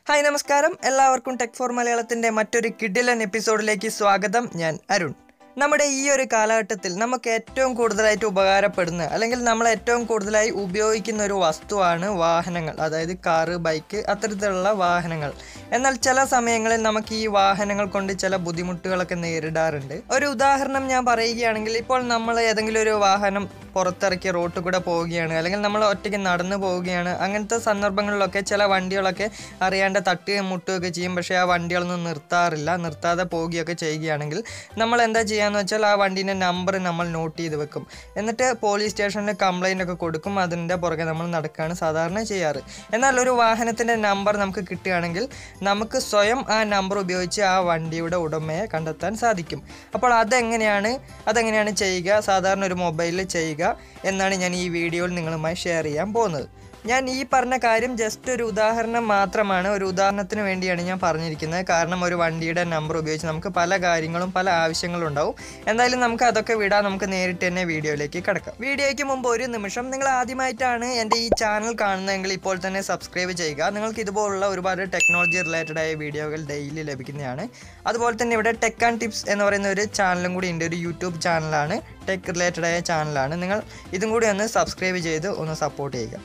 Hi നമസ്കാരം എല്ലാവർക്കും tech four മലയാളത്തിൻ്റെ മറ്റൊരു കിഡിലൻ എപ്പിസോഡിലേക്ക് സ്വാഗതം ഞാൻ അരുൺ നമ്മുടെ ഈ ഒരു കാലഘട്ടത്തിൽ നമുക്ക് ഏറ്റവും കൂടുതലായിട്ട് ഉപകാരപ്പെടുന്ന അല്ലെങ്കിൽ നമ്മൾ ഏറ്റവും കൂടുതലായി ഉപയോഗിക്കുന്ന ഒരു വസ്തുവാണ് വാഹനങ്ങൾ അതായത് കാറ് ബൈക്ക് അത്തരത്തിലുള്ള വാഹനങ്ങൾ എന്നാൽ ചില സമയങ്ങളിൽ നമുക്ക് ഈ വാഹനങ്ങൾ കൊണ്ട് ചില ബുദ്ധിമുട്ടുകളൊക്കെ നേരിടാറുണ്ട് ഒരു ഉദാഹരണം ഞാൻ പറയുകയാണെങ്കിൽ ഇപ്പോൾ നമ്മൾ ഏതെങ്കിലും ഒരു വാഹനം പുറത്തിറക്കി റോട്ടിൽ കൂടെ പോവുകയാണ് അല്ലെങ്കിൽ നമ്മൾ ഒറ്റയ്ക്ക് നടന്നു പോവുകയാണ് അങ്ങനത്തെ സന്ദർഭങ്ങളിലൊക്കെ ചില വണ്ടികളൊക്കെ അറിയാണ്ട് തട്ടുകയും മുട്ടുകയൊക്കെ ചെയ്യും പക്ഷേ ആ വണ്ടികളൊന്നും നിർത്താറില്ല നിർത്താതെ പോവുകയൊക്കെ ചെയ്യുകയാണെങ്കിൽ നമ്മൾ എന്താ ചെയ്യാന്ന് വെച്ചാൽ ആ വണ്ടീൻ്റെ നമ്പർ നമ്മൾ നോട്ട് ചെയ്ത് വെക്കും എന്നിട്ട് പോലീസ് സ്റ്റേഷനിൽ കംപ്ലൈൻ്റ് ഒക്കെ കൊടുക്കും അതിൻ്റെ പുറകെ നമ്മൾ നടക്കുകയാണ് സാധാരണ ചെയ്യാറ് എന്നാൽ ഒരു വാഹനത്തിൻ്റെ നമ്പർ നമുക്ക് കിട്ടുകയാണെങ്കിൽ നമുക്ക് സ്വയം ആ നമ്പർ ഉപയോഗിച്ച് ആ വണ്ടിയുടെ ഉടമയെ കണ്ടെത്താൻ സാധിക്കും അപ്പോൾ അതെങ്ങനെയാണ് അതെങ്ങനെയാണ് ചെയ്യുക സാധാരണ ഒരു മൊബൈലിൽ ചെയ്യുക എന്നാണ് ഞാൻ ഈ വീഡിയോയിൽ നിങ്ങളുമായി ഷെയർ ചെയ്യാൻ പോകുന്നത് ഞാൻ ഈ പറഞ്ഞ കാര്യം ജസ്റ്റ് ഒരു ഉദാഹരണം മാത്രമാണ് ഒരു ഉദാഹരണത്തിന് വേണ്ടിയാണ് ഞാൻ പറഞ്ഞിരിക്കുന്നത് കാരണം ഒരു വണ്ടിയുടെ നമ്പർ ഉപയോഗിച്ച് നമുക്ക് പല കാര്യങ്ങളും പല ആവശ്യങ്ങളും ഉണ്ടാവും എന്തായാലും നമുക്ക് അതൊക്കെ വിടാൻ നമുക്ക് നേരിട്ട് തന്നെ വീഡിയോയിലേക്ക് കിടക്കാം വീഡിയോയ്ക്ക് മുമ്പ് ഒരു നിമിഷം നിങ്ങൾ ആദ്യമായിട്ടാണ് എൻ്റെ ഈ ചാനൽ കാണുന്നതെങ്കിൽ ഇപ്പോൾ തന്നെ സബ്സ്ക്രൈബ് ചെയ്യുക നിങ്ങൾക്ക് ഇതുപോലുള്ള ഒരുപാട് ടെക്നോളജി റിലേറ്റഡ് ആയ വീഡിയോകൾ ഡെയിലി ലഭിക്കുന്നതാണ് അതുപോലെ തന്നെ ഇവിടെ ടെക് ആൻഡ് ടിപ്സ് എന്ന് പറയുന്ന ഒരു ചാനലും കൂടി ഉണ്ട് ഒരു യൂട്യൂബ് ചാനലാണ് ടെക് റിലേറ്റഡ് ആയ ചാനലാണ് നിങ്ങൾ ഇതും കൂടി ഒന്ന് സബ്സ്ക്രൈബ് ചെയ്ത് ഒന്ന് സപ്പോർട്ട് ചെയ്യുക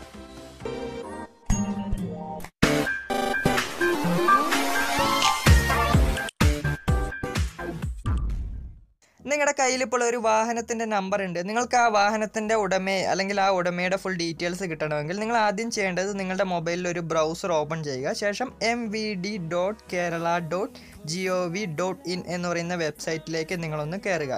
നിങ്ങളുടെ കയ്യിൽ ഇപ്പോൾ ഒരു വാഹനത്തിൻ്റെ നമ്പർ ഉണ്ട് നിങ്ങൾക്ക് ആ വാഹനത്തിൻ്റെ ഉടമയെ അല്ലെങ്കിൽ ആ ഉടമയുടെ ഫുൾ ഡീറ്റെയിൽസ് കിട്ടണമെങ്കിൽ നിങ്ങൾ ആദ്യം ചെയ്യേണ്ടത് നിങ്ങളുടെ മൊബൈലിൽ ഒരു ബ്രൗസർ ഓപ്പൺ ചെയ്യുക ശേഷം M V D dot Kerala dot G O V dot in എന്ന് പറയുന്ന വെബ്സൈറ്റിലേക്ക് നിങ്ങളൊന്ന് കയറുക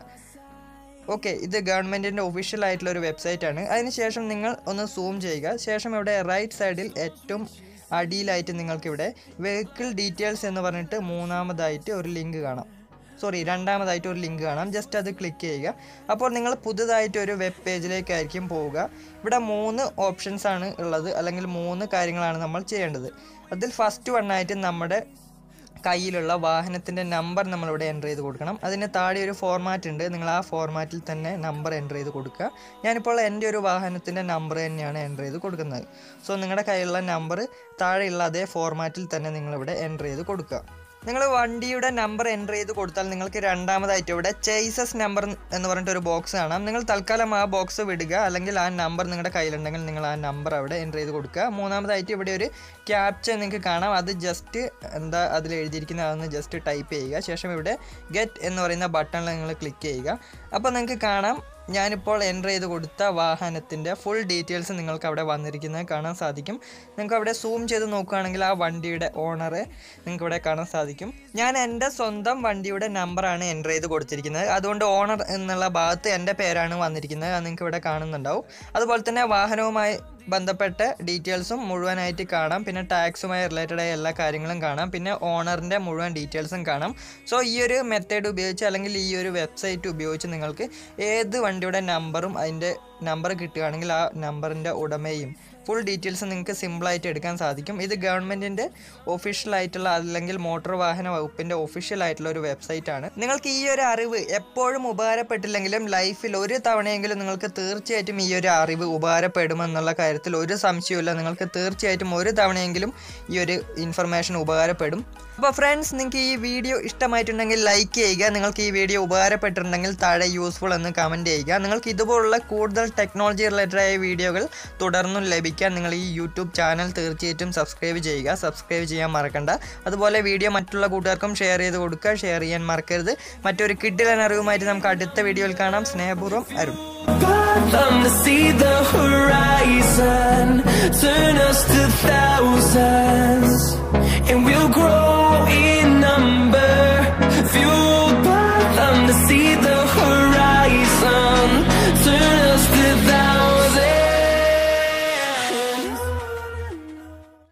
ഓക്കെ ഇത് ഗവൺമെൻറ്റിൻ്റെ ഒഫീഷ്യൽ ആയിട്ടുള്ള ഒരു വെബ്സൈറ്റ് ആണ് അതിനുശേഷം നിങ്ങൾ ഒന്ന് സൂം ചെയ്യുക ശേഷം ഇവിടെ റൈറ്റ് സൈഡിൽ ഏറ്റവും അടിയിലായിട്ട് നിങ്ങൾക്കിവിടെ വെഹിക്കിൾ ഡീറ്റെയിൽസ് എന്ന് പറഞ്ഞിട്ട് മൂന്നാമതായിട്ട് ഒരു ലിങ്ക് കാണാം സോറി രണ്ടാമതായിട്ട് ഒരു ലിങ്ക് കാണാം ജസ്റ്റ് അത് ക്ലിക്ക് ചെയ്യുക അപ്പോൾ നിങ്ങൾ പുതുതായിട്ട് ഒരു വെബ് പേജിലേക്കായിരിക്കും പോവുക ഇവിടെ മൂന്ന് ഓപ്ഷൻസ് ആണ് ഉള്ളത് അല്ലെങ്കിൽ മൂന്ന് കാര്യങ്ങളാണ് നമ്മൾ ചെയ്യേണ്ടത് അതിൽ ഫസ്റ്റ് വണ്ണായിട്ട് നമ്മുടെ കയ്യിലുള്ള വാഹനത്തിൻ്റെ നമ്പർ നമ്മളിവിടെ എൻ്റർ ചെയ്ത് കൊടുക്കണം അതിന് താഴെ ഒരു ഫോർമാറ്റ് ഉണ്ട് നിങ്ങൾ ആ ഫോർമാറ്റിൽ തന്നെ നമ്പർ എൻ്റർ ചെയ്ത് കൊടുക്കുക ഞാനിപ്പോൾ എൻ്റെ ഒരു വാഹനത്തിൻ്റെ നമ്പർ തന്നെയാണ് എൻ്റർ ചെയ്ത് കൊടുക്കുന്നത് സോ നിങ്ങളുടെ കയ്യിലുള്ള നമ്പർ താഴെയുള്ള അതേ ഫോർമാറ്റിൽ തന്നെ നിങ്ങളിവിടെ എൻ്റർ ചെയ്ത് കൊടുക്കുക നിങ്ങൾ വണ്ടിയുടെ നമ്പർ എൻ്റർ ചെയ്ത് കൊടുത്താൽ നിങ്ങൾക്ക് രണ്ടാമതായിട്ട് ഇവിടെ ചേസസ് നമ്പർ എന്ന് പറഞ്ഞിട്ട് ഒരു ബോക്സ് കാണാം നിങ്ങൾ തൽക്കാലം ആ ബോക്സ് വിടുക അല്ലെങ്കിൽ ആ നമ്പർ നിങ്ങളുടെ കയ്യിലുണ്ടെങ്കിൽ നിങ്ങൾ ആ നമ്പർ അവിടെ എൻ്റർ ചെയ്ത് കൊടുക്കുക മൂന്നാമതായിട്ട് ഇവിടെ ഒരു ക്യാപ്ചർ നിങ്ങൾക്ക് കാണാം അത് ജസ്റ്റ് എന്താ അതിൽ എഴുതിയിരിക്കുന്ന അതൊന്ന് ജസ്റ്റ് ടൈപ്പ് ചെയ്യുക ശേഷം ഇവിടെ ഗെറ്റ് എന്ന് പറയുന്ന ബട്ടണിൽ നിങ്ങൾ ക്ലിക്ക് ചെയ്യുക അപ്പോൾ നിങ്ങൾക്ക് കാണാം ഞാനിപ്പോൾ എൻ്റർ ചെയ്ത് കൊടുത്ത വാഹനത്തിൻ്റെ ഫുൾ ഡീറ്റെയിൽസ് നിങ്ങൾക്ക് അവിടെ വന്നിരിക്കുന്നത് കാണാൻ സാധിക്കും നിങ്ങൾക്ക് അവിടെ സൂം ചെയ്ത് നോക്കുകയാണെങ്കിൽ ആ വണ്ടിയുടെ ഓണറെ നിങ്ങൾക്ക് ഇവിടെ കാണാൻ സാധിക്കും ഞാൻ എൻ്റെ സ്വന്തം വണ്ടിയുടെ നമ്പറാണ് എൻ്റർ ചെയ്ത് കൊടുത്തിരിക്കുന്നത് അതുകൊണ്ട് ഓണർ എന്നുള്ള ഭാഗത്ത് എൻ്റെ പേരാണ് വന്നിരിക്കുന്നത് അത് നിങ്ങൾക്ക് ഇവിടെ കാണുന്നുണ്ടാവും അതുപോലെ തന്നെ വാഹനവുമായി ബന്ധപ്പെട്ട ഡീറ്റെയിൽസും മുഴുവനായിട്ട് കാണാം പിന്നെ ടാക്സുമായി റിലേറ്റഡ് ആയ എല്ലാ കാര്യങ്ങളും കാണാം പിന്നെ ഓണറിൻ്റെ മുഴുവൻ ഡീറ്റെയിൽസും കാണാം സോ ഈ ഒരു മെത്തേഡ് ഉപയോഗിച്ച് അല്ലെങ്കിൽ ഈ ഒരു വെബ്സൈറ്റ് ഉപയോഗിച്ച് നിങ്ങൾക്ക് ഏത് വണ്ടിയുടെ നമ്പറും അതിൻ്റെ നമ്പർ കിട്ടുകയാണെങ്കിൽ ആ നമ്പറിൻ്റെ ഉടമയും ഫുൾ ഡീറ്റെയിൽസ് നിങ്ങൾക്ക് സിമ്പിളായിട്ട് എടുക്കാൻ സാധിക്കും ഇത് ഗവൺമെൻറ്റിൻ്റെ ഒഫീഷ്യൽ ആയിട്ടുള്ള അല്ലെങ്കിൽ മോട്ടോർ വാഹന വകുപ്പിൻ്റെ ഒഫീഷ്യൽ ആയിട്ടുള്ള ഒരു വെബ്സൈറ്റ് ആണ് നിങ്ങൾക്ക് ഈ ഒരു അറിവ് എപ്പോഴും ഉപകാരപ്പെട്ടില്ലെങ്കിലും ലൈഫിൽ ഒരു തവണയെങ്കിലും നിങ്ങൾക്ക് തീർച്ചയായിട്ടും ഈ ഒരു അറിവ് ഉപകാരപ്പെടുമെന്നുള്ള കാര്യത്തിൽ ഒരു സംശയമില്ല നിങ്ങൾക്ക് തീർച്ചയായിട്ടും ഒരു തവണയെങ്കിലും ഈ ഒരു ഇൻഫർമേഷൻ ഉപകാരപ്പെടും അപ്പോൾ ഫ്രണ്ട്സ് നിങ്ങൾക്ക് ഈ വീഡിയോ ഇഷ്ടമായിട്ടുണ്ടെങ്കിൽ ലൈക്ക് ചെയ്യുക നിങ്ങൾക്ക് ഈ വീഡിയോ ഉപകാരപ്പെട്ടിട്ടുണ്ടെങ്കിൽ താഴെ യൂസ്ഫുൾ എന്ന് കമൻറ്റ് ചെയ്യുക നിങ്ങൾക്ക് ഇതുപോലുള്ള കൂടുതൽ ടെക്നോളജി റിലേറ്റഡ് ആയ വീഡിയോകൾ തുടർന്നും ലഭിക്കാൻ നിങ്ങൾ ഈ യൂട്യൂബ് ചാനൽ തീർച്ചയായിട്ടും സബ്സ്ക്രൈബ് ചെയ്യുക സബ്സ്ക്രൈബ് ചെയ്യാൻ മറക്കണ്ട അതുപോലെ വീഡിയോ മറ്റുള്ള കൂട്ടുകാർക്കും ഷെയർ ചെയ്ത് കൊടുക്കുക ഷെയർ ചെയ്യാൻ മറക്കരുത് മറ്റൊരു കിഡിലൻ അറിവുമായിട്ട് നമുക്ക് അടുത്ത വീഡിയോയിൽ കാണാം സ്നേഹപൂർവ്വം Arun Them to see the horizon, turn us to thousands.